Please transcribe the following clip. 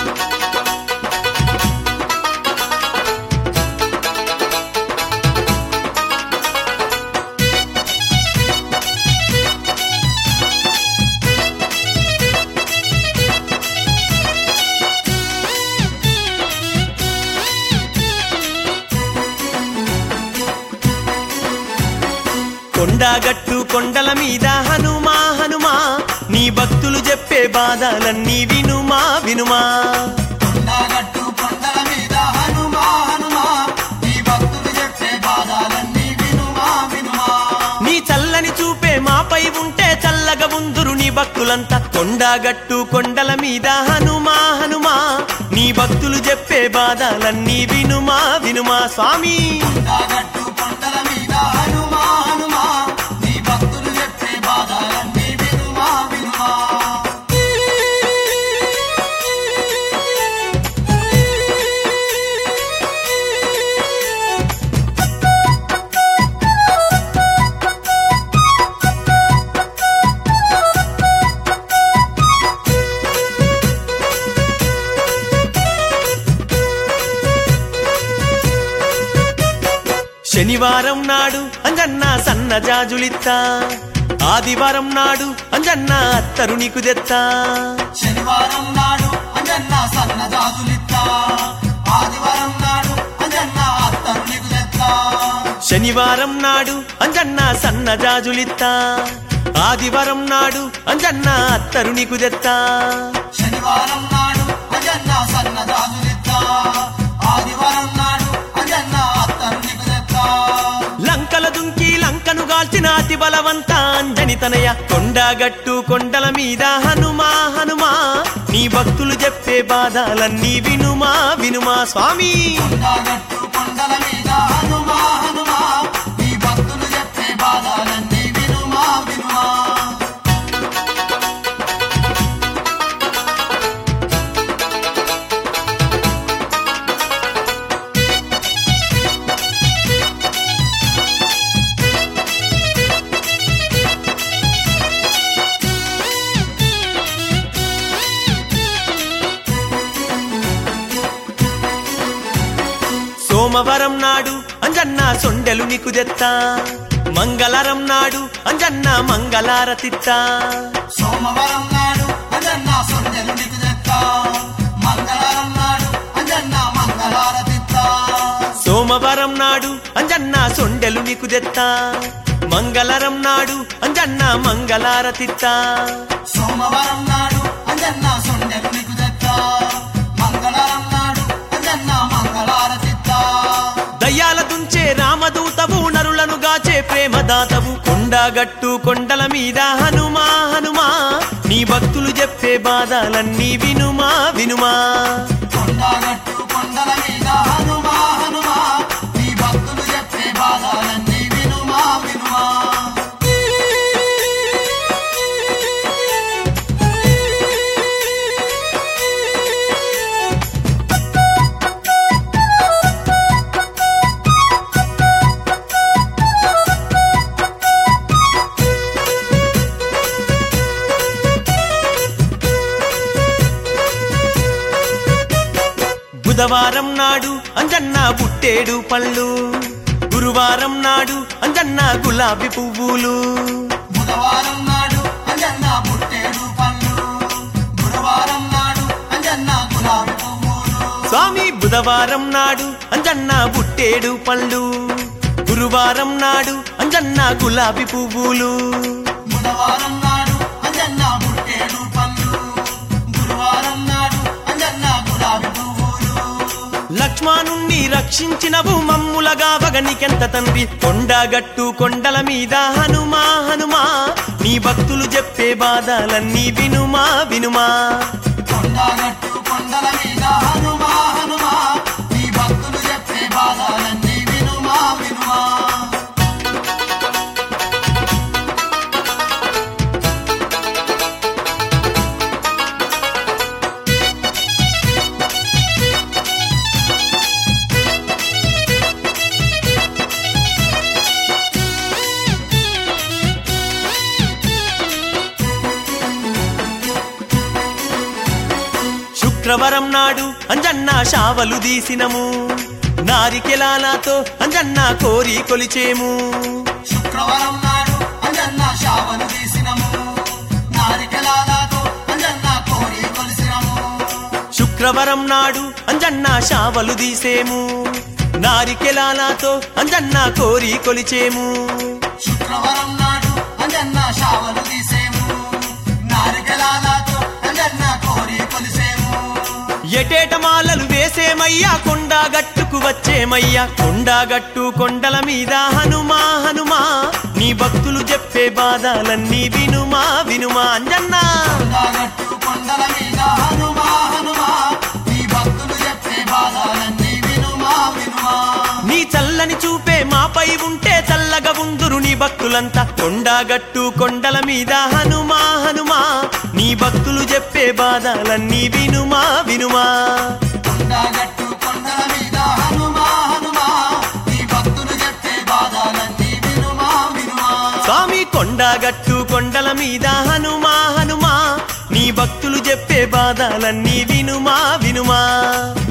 కొండగట్టు కొండల మీద హనుమా హనుమా నీ భక్తులు చెప్పే బాధలన్నీ వినుమా వినుమా కొండగట్టు కొండల మీద హనుమా హనుమా నీ భక్తులు చెప్పే బాధాలన్నీ వినుమా వినుమా నీ చల్లని చూపే మాపై ఉంటే చల్లగా ఉందురు నీ భక్తులంతా కొండగట్టు కొండల మీద హనుమా హనుమా నీ భక్తులు చెప్పే బాధలన్నీ వినుమా వినుమా స్వామి కొండగట్టు కొండల మీద హనుమా హనుమా నీ భక్తులు చెప్పే బాధాలన్నీ వినుమా వినుమా శనివారం నాడు అంజన్న సన్న జాజులిత్తా ఆదివారం నాడు అంజన్న అత్తరు నీకు తెత్తా శనివారం నాడు అంజన్న సన్నజాజులిత్తా ఆదివారం నాడు అంజన్న అత్తరు నీకు తెత్తా శనివారం నాడు అంజన్న సన్న జాజులిత్తా ఆదివారం నాడు అంజన్న అత్తరు నీకు తెత్తా శనివారం నాడు అంజన్న సన్నజాజులిత్తా ఆదివారం నాడు అంజన్న అత్తరు నీకు తెత్తా లంకల దుంకి లంకను గాల్చిన అతి బలవంత అంజని తనయ కొండగట్టు కొండల మీద హనుమా హనుమా నీ భక్తులు చెప్పే బాధలన్నీ వినుమా వినుమా స్వామి కొండగట్టు కొండల మీద హనుమా హనుమా నీ భక్తులు చెప్పే బాధాలన్నీ వినుమా వినుమా సోమవారం నాడు అంజన్న సొండెలు నీకు తెత్తా మంగళవారం నాడు అంజన్న మంగళారతిత్తా సోమవారం నాడు అంజన్న సొండెలు నీకు తెత్తా మంగళవారం నాడు అంజన్న మంగళారతిత్తా సోమవారం నాడు అంజన్న సొండెలు నీకు తెత్తా మంగళవారం నాడు అంజన్న మంగళారతిత్తా సోమవారం నాడు అంజన్న సొండెలు నీకు తెత్తా మంగళవారం నాడు అంజన్న మంగళారతిత్తా దయ్యాల దుంచే రామదూతవు నరులను గాచే ప్రేమదాతవు కొండగట్టు కొండల మీద హనుమా హనుమా నీ భక్తులు చెప్పే బాధలన్నీ వినుమా వినుమా కొండగట్టు కొండల మీద హనుమా హనుమా నీ భక్తులు చెప్పే బాధాలన్నీ వినుమా వినుమా బుధవారం నాడు అంజన్న బుట్టేడు పళ్ళు గురువారం నాడు అంజన్న గులాబీ పువ్వులు బుధవారం నాడు అంజన్న పుట్టేడు పళ్ళు గురువారం నాడు అంజన్న గులాబీ పువ్వులు స్వామి బుధవారం నాడు అంజన్న బుట్టేడు పళ్ళు గురువారం నాడు అంజన్న గులాబీ పువ్వులు బుధవారం నాడు అంజన్న పుట్టేడు పళ్ళు గురువారం నాడు అంజన్న గులాబీ పువ్వులు లక్ష్మణుణ్ణి రక్షించినవు మమ్ములగా వగనికెంత తండ్రి కొండగట్టు కొండల మీద హనుమా హనుమా నీ భక్తులు చెప్పే బాధలన్నీ వినుమా వినుమా కొండగట్టు కొండల మీద హనుమా హనుమా నీ భక్తులు చెప్పే బాధాలన్నీ వినుమా వినుమా శుక్రవారం నాడు అంజన్న శావలు దీసినము నారికెలాలతో అంజన్న కోరి కొలిచేము శుక్రవారం నాడు అంజన్న శావను తీసినము నారికెలాలతో అంజన్న కోరి కొలిసినము శుక్రవారం నాడు అంజన్న శావలు దీసేము నారికెలాలతో అంజన్న కోరి కొలిచేము శుక్రవారం నాడు అంజన్న శావను తీసేము నారికెలాలతో అంజన్న కోరి కొలిసేము ఎటేట మాలలు వేసేమయ్యా కొండా గట్టుకు వచ్చేమయ్యా కొండా గట్టు కొండల మీద హనుమా హనుమా నీ భక్తులు చెప్పే బాధలన్నీ వినుమా వినుమా అంజన్నా కొండగట్టు కొండల మీద హనుమా హనుమా నీ భక్తులు చెప్పే బాధలన్నీ వినుమా వినుమా నీ చల్లని చూపే మాపై ఉంటే చల్లగా ఉందురు నీ భక్తులంతా కొండాగట్టు కొండల మీద హనుమా హనుమా నీ భక్తులు చెప్పే బాధలన్నీ వినుమా వినుమా కొండగట్టు కొండల మీద హనుమా హనుమా నీ భక్తులు చెప్పే బాధలన్నీ వినుమా వినుమా స్వామి కొండాగట్టు కొండల మీద హనుమా హనుమా నీ భక్తులు చెప్పే బాధలన్నీ వినుమా వినుమా